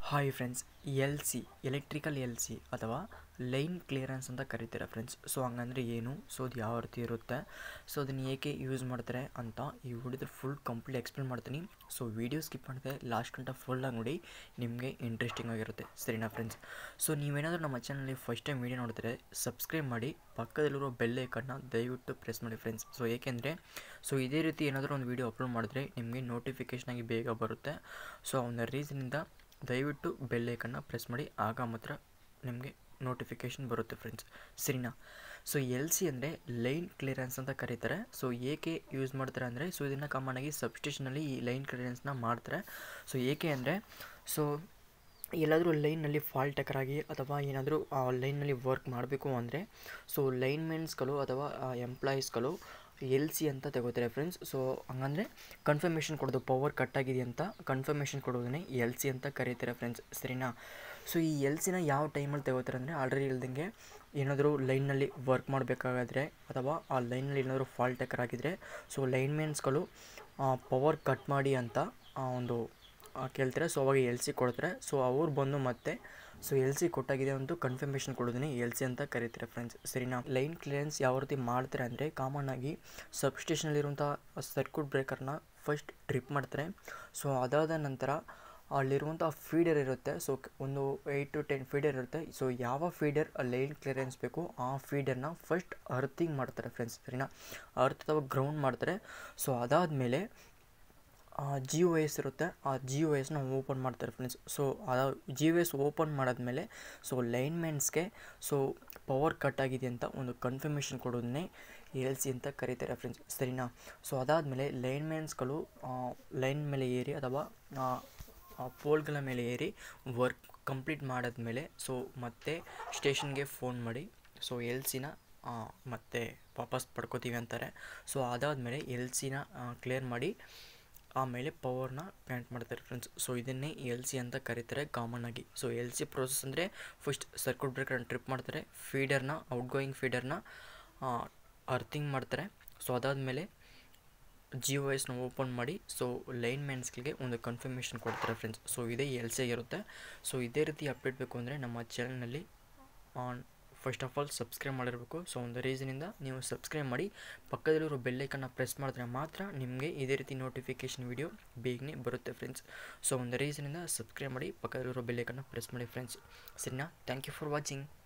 hi friends L C electrical L C ಅಥವಾ line clearance ಅಂತ ಕರೀತಾರೆ ಫ್ರೆಂಡ್ಸ್ ಸೊ ಹಂಗಂದ್ರೆ ಏನು ಸೊ ಅದು ಯಾವ ರೀತಿ ಇರುತ್ತೆ ಸೊ ಅದನ್ನು ಏಕೆ ಯೂಸ್ ಮಾಡ್ತಾರೆ ಅಂತ ಈ ವಿಡಿಯೋದಲ್ಲಿ ಫುಲ್ ಕಂಪ್ಲೀಟ್ ಎಕ್ಸ್ಪ್ಲೇನ್ ಮಾಡ್ತೀನಿ ಸೊ ವಿಡಿಯೋ ಸ್ಕಿಪ್ ಮಾಡಿದೆ ಲಾಸ್ಟ್ ಗಂಟ ಫುಲ್ಲಾಗಿ ನೋಡಿ ನಿಮಗೆ ಇಂಟ್ರೆಸ್ಟಿಂಗ್ ಆಗಿರುತ್ತೆ ಸರಿನಾ ಫ್ರೆಂಡ್ಸ್ ಸೊ ನೀವೇನಾದರೂ ನಮ್ಮ ಚಾನಲಲ್ಲಿ ಫಸ್ಟ್ ಟೈಮ್ ವಿಡಿಯೋ ನೋಡಿದ್ರೆ ಸಬ್ಸ್ಕ್ರೈಬ್ ಮಾಡಿ ಪಕ್ಕದಲ್ಲಿರೋ ಬೆಲ್ ಐಕನ್ನ ದಯವಿಟ್ಟು ಪ್ರೆಸ್ ಮಾಡಿ ಫ್ರೆಂಡ್ಸ್ ಸೊ ಏಕೆಂದರೆ ಸೊ ಇದೇ ರೀತಿ ಏನಾದರೂ ಒಂದು ವಿಡಿಯೋ ಅಪ್ಲೋಡ್ ಮಾಡಿದ್ರೆ ನಿಮಗೆ ನೋಟಿಫಿಕೇಷನ್ ಆಗಿ ಬೇಗ ಬರುತ್ತೆ ಸೊ ಅವನ ರೀಸನಿಂದ ದಯವಿಟ್ಟು ಬೆಲ್ ಐಕನ್ನ ಪ್ರೆಸ್ ಮಾಡಿ ಆಗ ಮಾತ್ರ ನಿಮಗೆ ನೋಟಿಫಿಕೇಷನ್ ಬರುತ್ತೆ ಫ್ರೆಂಡ್ಸ್ ಸರಿನಾ ಸೊ ಎಲ್ ಸಿ ಅಂದರೆ ಲೈನ್ ಕ್ಲಿಯರೆನ್ಸ್ ಅಂತ ಕರೀತಾರೆ ಸೊ ಏಕೆ ಯೂಸ್ ಮಾಡ್ತಾರೆ ಅಂದರೆ ಸೊ ಇದನ್ನು ಕಾಮನ್ ಆಗಿ ಸಬ್ಸ್ಟೇಷನಲ್ಲಿ ಈ ಲೈನ್ ಕ್ಲಿಯರೆನ್ಸ್ನ ಮಾಡ್ತಾರೆ ಸೊ ಏಕೆ ಅಂದರೆ ಸೊ ಎಲ್ಲಾದರೂ ಲೈನ್ನಲ್ಲಿ ಫಾಲ್ಟ್ ಆಗಿ ಅಥವಾ ಏನಾದರೂ ಆ ಲೈನ್ನಲ್ಲಿ ವರ್ಕ್ ಮಾಡಬೇಕು ಅಂದರೆ ಸೊ ಲೈನ್ ಮೆನ್ಸ್ಗಳು ಅಥವಾ ಎಂಪ್ಲಾಯೀಸ್ಗಳು ಎಲ್ ಸಿ ಅಂತ ತಗೋತಾರೆ ಫ್ರೆಂಡ್ಸ್ ಸೊ ಹಂಗಂದರೆ ಕನ್ಫರ್ಮೇಷನ್ ಕೊಡೋದು ಪವರ್ ಕಟ್ ಆಗಿದೆ ಅಂತ ಕನ್ಫರ್ಮೇಷನ್ ಕೊಡೋದನ್ನೇ ಎಲ್ ಸಿ ಅಂತ ಕರೀತಾರೆ ಫ್ರೆಂಡ್ಸ್ ಸರಿನಾ ಸೊ ಈ ಎಲ್ ಸಿನ ಯಾವ ಟೈಮಲ್ಲಿ ತಗೋತಾರೆ ಅಂದರೆ ಆಲ್ರೆಡಿ ಹೇಳ್ದಂಗೆ ಏನಾದರೂ ಲೈನ್ನಲ್ಲಿ ವರ್ಕ್ ಮಾಡಬೇಕಾಗಾದ್ರೆ ಅಥವಾ ಆ ಲೈನಲ್ಲಿ ಏನಾದರೂ ಫಾಲ್ಟ್ ಆಗಿದ್ರೆ ಸೊ ಲೈನ್ ಮೆನ್ಸ್ಗಳು ಪವರ್ ಕಟ್ ಮಾಡಿ ಅಂತ ಒಂದು ಕೇಳ್ತಾರೆ ಸೊ ಅವಾಗ ಎಲ್ ಸಿ ಕೊಡ್ತಾರೆ ಸೊ ಅವ್ರು ಬಂದು ಮತ್ತೆ ಸೊ ಎಲ್ ಸಿ ಕೊಟ್ಟಾಗಿದೆ ಒಂದು ಕನ್ಫರ್ಮೇಷನ್ ಕೊಡೋದನ್ನೇ ಎಲ್ ಸಿ ಅಂತ ಕರೀತಾರೆ ಫ್ರೆಂಡ್ಸ್ ಸರಿನಾ ಲೈನ್ ಕ್ಲಿಯರೆನ್ಸ್ ಯಾವ ರೀತಿ ಮಾಡ್ತಾರೆ ಅಂದರೆ ಕಾಮನ್ ಆಗಿ ಸಬ್ಸ್ಟೇಷನಲ್ಲಿರುವಂಥ ಸರ್ಕ್ಯೂಟ್ ಬ್ರೇಕರ್ನ ಫಸ್ಟ್ ಟ್ರಿಪ್ ಮಾಡ್ತಾರೆ ಸೊ ಅದಾದ ನಂತರ ಅಲ್ಲಿರುವಂಥ ಫೀಡರ್ ಇರುತ್ತೆ ಸೊ ಒಂದು ಏಯ್ಟ್ ಟು ಟೆನ್ ಫೀಡರ್ ಇರುತ್ತೆ ಸೊ ಯಾವ ಫೀಡರ್ ಲೈನ್ ಕ್ಲಿಯರೆನ್ಸ್ ಬೇಕು ಆ ಫೀಡರ್ನ ಫಸ್ಟ್ ಅರ್ಥಿಂಗ್ ಮಾಡ್ತಾರೆ ಫ್ರೆಂಡ್ಸ್ ಸರಿನಾ ಅರ್ತ್ ಅಥವಾ ಗ್ರೌಂಡ್ ಮಾಡ್ತಾರೆ ಸೊ ಅದಾದಮೇಲೆ ಜಿ ಒ ಎಸ್ ಇರುತ್ತೆ ಆ ಜಿ ಒ ಎಸ್ನ ಓಪನ್ ಮಾಡ್ತಾರೆ ಫ್ರೆಂಡ್ಸ್ ಸೊ ಅದ ಜಿ ಒ ಎಸ್ ಓಪನ್ ಮಾಡಾದ್ಮೇಲೆ ಸೊ ಲೈನ್ ಮೆನ್ಸ್ಗೆ ಸೊ ಪವರ್ ಕಟ್ ಆಗಿದೆ ಅಂತ ಒಂದು ಕನ್ಫರ್ಮೇಷನ್ ಕೊಡೋದನ್ನೇ ಎಲ್ ಸಿ ಅಂತ ಕರೀತಾರೆ ಫ್ರೆಂಡ್ಸ್ ಸರಿನಾ ಸೊ ಅದಾದಮೇಲೆ ಲೈನ್ ಮೆನ್ಸ್ಗಳು ಲೈನ್ ಮೇಲೆ ಏರಿ ಅಥವಾ ಪೋಲ್ಗಳ ಮೇಲೆ ಏರಿ ವರ್ಕ್ ಕಂಪ್ಲೀಟ್ ಮಾಡಾದ್ಮೇಲೆ ಸೊ ಮತ್ತೆ ಸ್ಟೇಷನ್ಗೆ ಫೋನ್ ಮಾಡಿ ಸೊ ಎಲ್ ಸಿನ ಮತ್ತೆ ವಾಪಸ್ ಪಡ್ಕೋತೀವಿ ಅಂತಾರೆ ಸೊ ಅದಾದಮೇಲೆ ಎಲ್ ಸಿನ ಕ್ಲಿಯರ್ ಮಾಡಿ ಆಮೇಲೆ ಪವರ್ನ ಕನೆಕ್ಟ್ ಮಾಡ್ತಾರೆ ಫ್ರೆಂಡ್ಸ್ ಸೊ ಇದನ್ನೇ ಎಲ್ ಸಿ ಅಂತ ಕರೀತಾರೆ ಕಾಮನ್ ಆಗಿ ಸೊ ಎಲ್ ಸಿ ಪ್ರೋಸೆಸ್ ಅಂದರೆ ಫಸ್ಟ್ ಸರ್ಕ್ಯೂಟ್ ಬ್ರೇಕರ್ನ ಟ್ರಿಪ್ ಮಾಡ್ತಾರೆ ಫೀಡರ್ನ ಔಟ್ ಗೋಯಿಂಗ್ ಫೀಡರ್ನ ಅರ್ಥಿಂಗ್ ಮಾಡ್ತಾರೆ ಸೊ ಅದಾದಮೇಲೆ ಜಿ ಒ ಎಸ್ನ ಓಪನ್ ಮಾಡಿ ಸೊ ಲೈನ್ ಮ್ಯಾನ್ಸ್ಗಳಿಗೆ ಒಂದು ಕನ್ಫರ್ಮೇಷನ್ ಕೊಡ್ತಾರೆ ಫ್ರೆಂಡ್ಸ್ ಸೊ ಇದೇ ಎಲ್ ಸಿ ಆಗಿರುತ್ತೆ ಸೊ ಇದೇ ರೀತಿ ಅಪ್ಡೇಟ್ ಬೇಕು ಅಂದರೆ ನಮ್ಮ ಚಾನಲ್ನಲ್ಲಿ on first of all subscribe ಮಾಡಿರಬೇಕು ಸೊ ಒಂದು ರೀಸನಿಂದ ನೀವು ಸಬ್ಸ್ಕ್ರೈಬ್ ಮಾಡಿ ಪಕ್ಕದಲ್ಲಿರೋ ಬೆಲ್ಲೈಕನ್ನ ಪ್ರೆಸ್ ಮಾಡಿದ್ರೆ ಮಾತ್ರ ನಿಮಗೆ ಇದೇ ರೀತಿ ನೋಟಿಫಿಕೇಷನ್ ವಿಡಿಯೋ ಬೇಗನೆ ಬರುತ್ತೆ ಫ್ರೆಂಡ್ಸ್ ಸೊ ಒಂದು ರೀಸನಿಂದ ಸಬ್ಸ್ಕ್ರೈಬ್ ಮಾಡಿ ಪಕ್ಕದಲ್ಲಿರೋ ಬೆಲ್ಲೈಕನ್ನ ಪ್ರೆಸ್ ಮಾಡಿ ಫ್ರೆಂಡ್ಸ್ ಸರಿನಾ ಥ್ಯಾಂಕ್ ಯು ಫಾರ್ ವಾಚಿಂಗ್